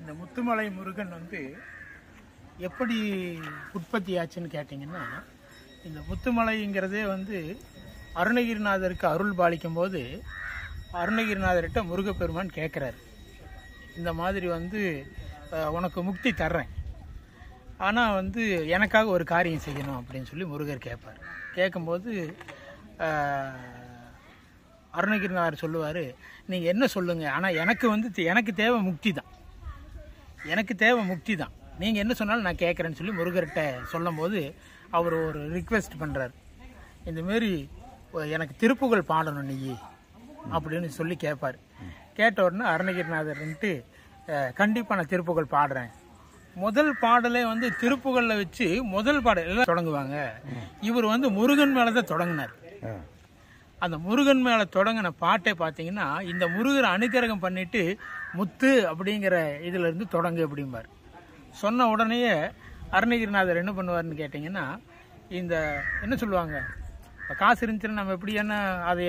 இந்த முத்துமலை முருகன் வந்து எப்படி உற்பத்தி ஆச்சுன்னு கேட்டிங்கன்னா இந்த முத்துமலைங்கிறதே வந்து அருணகிரிநாதருக்கு அருள் பாலிக்கும் போது அருணகிரிநாதர்கிட்ட முருகப்பெருமான் கேட்குறாரு இந்த மாதிரி வந்து அஹ், உனக்கு முக்தி தர்றேன் ஆனால் வந்து எனக்காக ஒரு காரியம் செய்யணும் அப்படின்னு சொல்லி முருகர் கேட்பார் கேட்கும்போது அஹ், அருணகிரிநாதர் சொல்லுவார் நீங்கள் என்ன சொல்லுங்கள் ஆனால் எனக்கு வந்து தே- எனக்கு தேவை முக்தி தான் எனக்கு தேவை முக்தி தான் நீங்கள் என்ன சொன்னாலும் நான் கேட்குறேன்னு சொல்லி முருகர்கிட்ட சொல்லும்போது அவர் ஒரு ரிக்வெஸ்ட் பண்ணுறார் இந்தமாரி எனக்கு திருப்புகழ் பாடணும் நீ அப்படின்னு சொல்லி கேட்பார் கேட்ட உடனே அருணகிரிநாதர்ன்ட்டு கண்டிப்பாக நான் திருப்புகழ் பாடுறேன் முதல் பாடலே வந்து திருப்புகழில் வச்சு முதல் பாடல் எல்லாம் தொடங்குவாங்க இவர் வந்து முருகன் மேலே தான் தொடங்கினார் அந்த முருகன் மேலே தொடங்கின பாட்டை பார்த்தீங்கன்னா இந்த முருகரை அனுக்கிரகம் பண்ணிட்டு முத்து அப்படிங்கிற இதுல இருந்து தொடங்கு அப்படிம்பார் சொன்ன உடனேயே அருணகிரிநாதர் என்ன பண்ணுவார்னு கேட்டிங்கன்னா இந்த என்ன சொல்லுவாங்க இப்போ காசு இருந்துச்சுன்னா நம்ம எப்படி என்ன அதை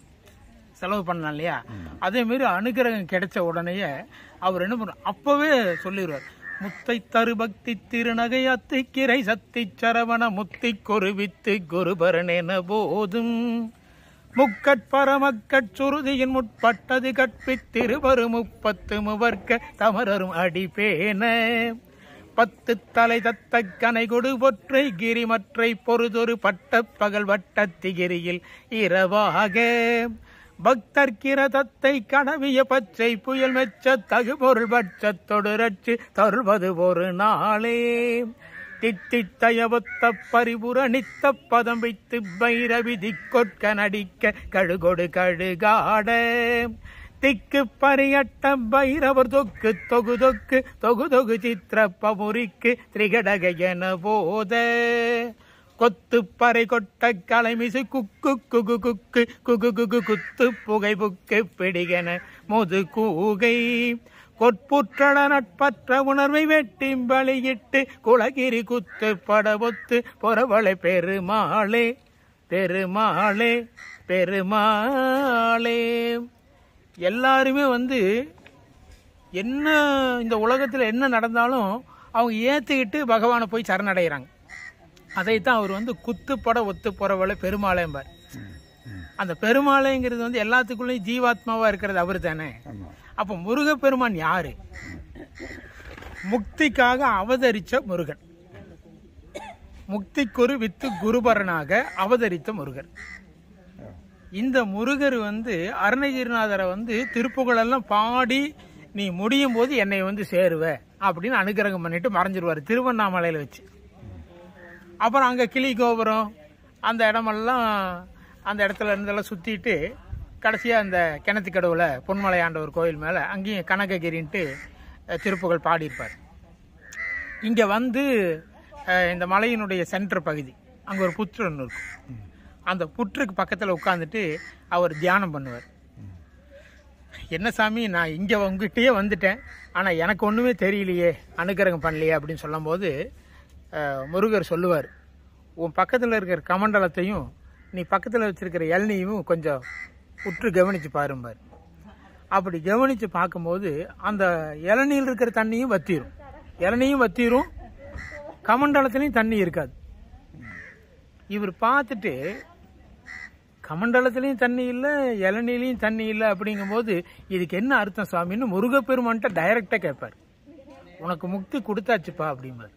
செலவு பண்ணலாம் இல்லையா அதே மாதிரி அனுகிரகம் கிடைச்ச உடனேயே அவர் என்ன பண்ணுவார் அப்பவே சொல்லிடுவார் முத்தை தரு பக்தி திருநகை அத்திக்கிரை சத்தி சரவண முத்தி கொருவித்து குருபரனென போதும் முக்கட்பரமக்கட் சுருதியின் முற்பட்டது கற்பித்திருவரு முப்பத்து முவர்க்க தமரரும் அடிபேன பத்து தலை தத்த கனை கொடு பொற்றை கிரிமற்றை பொறுதொரு பட்ட பகல் வட்டத்திகிரியில் இரவாக பக்தர்கிர தத்தை கனவிய பச்சை புயல் மெச்ச தகுபொருள் பட்சத்தொடு ரட்சி தருவது ஒரு நாளே தித்தித்தயவொத்த பரிபுர நித்த பதம் வைத்து பைரவி திக்கொட்க நடிக்க கழுகொடு கழுகாட திக்கு பரியட்ட பைரவர் தொக்கு தொகு தொக்கு தொகு தொகு சித்திர பமுரிக்கு திரிகடக என போத கொத்து பறை கொட்ட கலைமிசு குக்கு குகு குக்கு குகு குகு குத்து புகை புக்கு பிடிகன முது கூகை கொட்புற்றட நட்பற்ற உணர்வை வெட்டி பலியிட்டு குலகிரி குத்து படவொத்து புறவளை பெருமாளே பெருமாளே பெருமாளே எல்லாருமே வந்து என்ன இந்த உலகத்தில் என்ன நடந்தாலும் அவங்க ஏற்றுக்கிட்டு பகவானை போய் சரணடைகிறாங்க அதைத்தான் அவர் வந்து குத்துப்பட ஒத்து போறவளை பெருமாளேம்பார் அந்த பெருமாளைங்கிறது வந்து எல்லாத்துக்குள்ளேயும் ஜீவாத்மாவா இருக்கிறது அவர் தானே அப்போ முருகப்பெருமான் யாரு முக்திக்காக அவதரிச்ச முருகன் முக்திக்குரு வித்து குருபரனாக அவதரித்த முருகர் இந்த முருகர் வந்து அருணகிரிநாதரை வந்து திருப்புகளெல்லாம் பாடி நீ முடியும் போது என்னை வந்து சேருவ அப்படின்னு அனுகிரகம் பண்ணிட்டு மறைஞ்சிருவார் திருவண்ணாமலையில வச்சு அப்புறம் அங்கே கிளி கோபுரம் அந்த இடமெல்லாம் அந்த இடத்துல இருந்தெல்லாம் சுற்றிட்டு கடைசியாக அந்த கிணத்துக்கடவுல பொன்மலை ஆண்டவர் கோயில் மேலே அங்கேயும் கனககிரின்ட்டு அஹ், திருப்புகழ் பாடியிருப்பார் இங்கே வந்து அஹ், இந்த மலையினுடைய சென்டர் பகுதி அங்கே ஒரு புற்று ஒன்று இருக்கும் அந்த புற்றுக்கு பக்கத்தில் உட்காந்துட்டு அவர் தியானம் பண்ணுவார் என்ன சாமி நான் இங்கே உங்ககிட்டயே வந்துட்டேன் ஆனால் எனக்கு ஒன்றுமே தெரியலையே அனுக்கிரகம் பண்ணலையே அப்படின்னு சொல்லும்போது அஹ், முருகர் சொல்லுவார் உன் பக்கத்தில் இருக்கிற கமண்டலத்தையும் நீ பக்கத்தில் வச்சிருக்கிற இளநியும் கொஞ்சம் உற்று கவனித்து பாரும்பார் அப்படி கவனித்து பார்க்கும்போது அந்த இளநியில் இருக்கிற தண்ணியும் வத்திரும் இளநியும் வத்திரும் கமண்டலத்துலேயும் தண்ணி இருக்காது இவர் பார்த்துட்டு கமண்டலத்திலையும் தண்ணி இல்லை இளநிலையும் தண்ணி இல்லை அப்படிங்கும்போது இதுக்கு என்ன அர்த்தம் சுவாமின்னு முருகப்பெருமான்ட்ட டைரக்டாக கேட்பார் உனக்கு முக்தி கொடுத்தாச்சுப்பா அப்படிம்பார்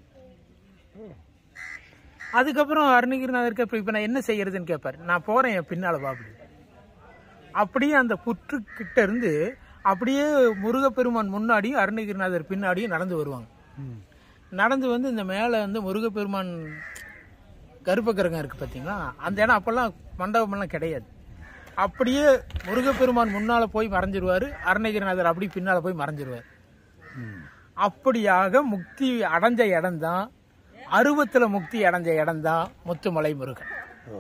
அதுக்கப்புறம் அருணகிரிநாதர் கேட்பார் இப்போ நான் என்ன செய்யறதுன்னு கேட்பார் நான் போகிறேன் என் பின்னால் வா அப்படி அப்படியே அந்த புற்றுக்கிட்ட இருந்து அப்படியே முருகப்பெருமான் முன்னாடியும் அருணகிரிநாதர் பின்னாடியும் நடந்து வருவாங்க நடந்து வந்து இந்த மேலே வந்து முருகப்பெருமான் கருப்பக்கிரகம் இருக்குது பார்த்தீங்களா அந்த இடம் அப்போல்லாம் மண்டபமெல்லாம் கிடையாது அப்படியே முருகப்பெருமான் முன்னால் போய் மறைஞ்சிருவார் அருணகிரிநாதர் அப்படி பின்னால் போய் மறைஞ்சிருவார் அப்படியாக முக்தி அடைஞ்ச இடம்தான் அருவத்தில் முக்தி அடைஞ்ச இடம்தான் முத்துமலை முருகன்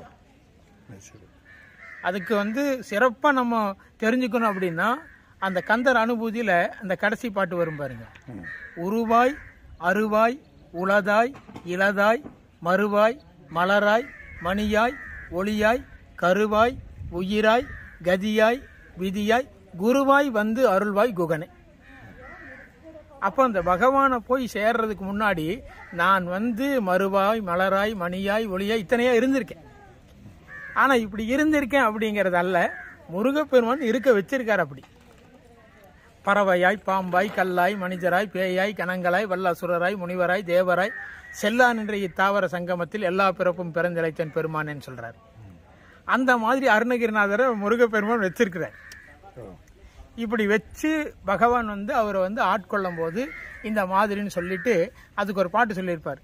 அதுக்கு வந்து சிறப்பாக நம்ம தெரிஞ்சுக்கணும் அப்படின்னா அந்த கந்தர் அனுபூதியில் அந்த கடைசி பாட்டு வரும் பாருங்க உருவாய் அருவாய் உளதாய் இளதாய் மறுவாய் மலராய் மணியாய் ஒளியாய் கருவாய் உயிராய் கதியாய் விதியாய் குருவாய் வந்து அருள்வாய் குகனே அப்போ அந்த பகவானை போய் சேர்றதுக்கு முன்னாடி நான் வந்து மறுவாய் மலராய் மணியாய் ஒளியாய் இத்தனையா இருந்திருக்கேன் ஆனா இப்படி இருந்திருக்கேன் அப்படிங்கறது அல்ல முருகப்பெருமான் இருக்க வச்சிருக்காரு அப்படி பறவையாய் பாம்பாய் கல்லாய் மனிதராய் பேயாய் கணங்களாய் வல்லாசுரராய் முனிவராய் தேவராய் செல்லா நின்ற இத்தாவர சங்கமத்தில் எல்லா பிறப்பும் பிறந்திழைத்தன் பெருமானேன்னு சொல்றாரு அந்த மாதிரி அருணகிரிநாதரை முருகப்பெருமான் வச்சிருக்கிறார் இப்படி வச்சு பகவான் வந்து அவரை வந்து ஆட்கொள்ளும் போது இந்த மாதிரின்னு சொல்லிட்டு அதுக்கு ஒரு பாட்டு சொல்லியிருப்பார்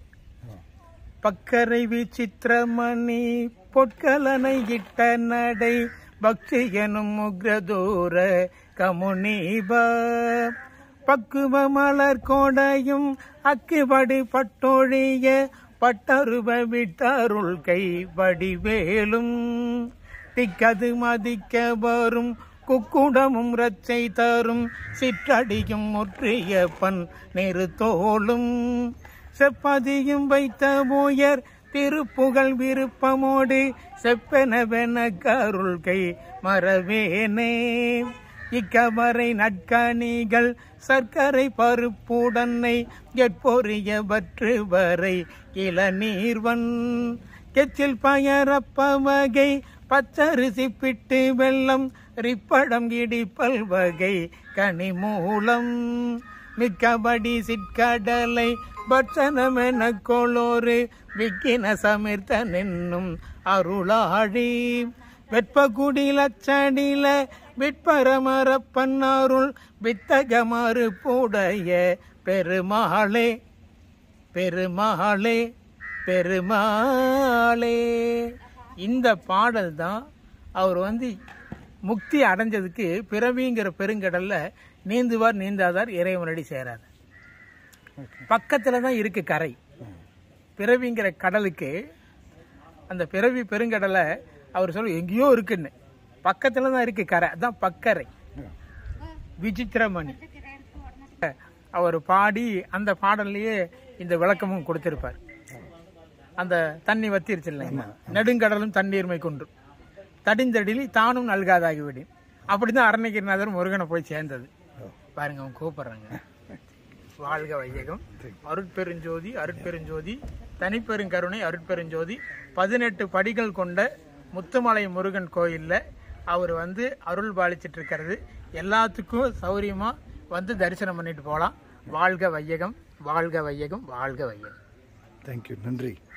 பக்கரை விசித்திரமணி பொற்கலனை இட்ட நடை பக்தி எனும் உக்ரதூர கமுனீப பக்குவ மலர் கோடையும் அக்குபடி பட்டொழிய பட்டருவ விட்டருள் கை வடிவேலும் திக்கது மதிக்க வரும் குக்குடமும் ரச்சை தரும் சிற்றடியும் முற்றிய பன் நெருத்தோளும் செப்பதியும் வைத்த உயர் திருப்புகழ் விருப்பமோடு செப்பெனவென கருள் கை மறவேனே இக்கவரை நட்கணிகள் சர்க்கரை பருப்புடன்னை எட்பொறியவற்று வரை இளநீர்வன் கெச்சில் பயரப்பவகை பச்சரிசி பிட்டு வெள்ளம் ரிப்படம் இடிப்பல் வகை கனிமூலம் மிக்கபடி சிற்கடலை பட்சணமென கொளோரு விக்கின சமிர்த்த நின்னும் அருளாழி வெட்பகுடி லச்சடில விட்பரமர பன்னாருள் வித்தகமாறு பூடைய பெருமாளே பெருமாளே பெருமாளே இந்த பாடல் தான் அவர் வந்து முக்தி அடைஞ்சதுக்கு பிறவிங்கிற பெருங்கடல்ல நீந்துவார் நீந்தாதார் இறைவனடி சேரார் பக்கத்துல தான் இருக்கு கரை பிறவிங்கிற கடலுக்கு அந்த பிறவி பெருங்கடலை அவர் சொல்ல எங்கேயோ இருக்குன்னு பக்கத்துல தான் இருக்கு கரை அதான் பக்கரை விசித்திரமணி அவர் பாடி அந்த பாடல்லையே இந்த விளக்கமும் கொடுத்திருப்பார் அந்த தண்ணி வத்திருச்சு இல்லைங்களா நெடுங்கடலும் தண்ணீர்மை கொண்டு தடிந்தடிலி தானும் நல்காதாகிவிடும் அப்படிதான் அருணகிரிநாதர் முருகனை போய் சேர்ந்தது பாருங்க அவங்க கூப்பிடுறாங்க வாழ்க வையகம் அருட்பெருஞ்சோதி அருட்பெருஞ்சோதி தனிப்பெருங்கருணை அருட்பெருஞ்சோதி பதினெட்டு படிகள் கொண்ட முத்துமலை முருகன் கோயில்ல அவர் வந்து அருள் பாலிச்சிட்டு இருக்கிறது எல்லாத்துக்கும் சௌரியமா வந்து தரிசனம் பண்ணிட்டு போகலாம் வாழ்க வையகம் வாழ்க வையகம் வாழ்க வையகம் தேங்க்யூ நன்றி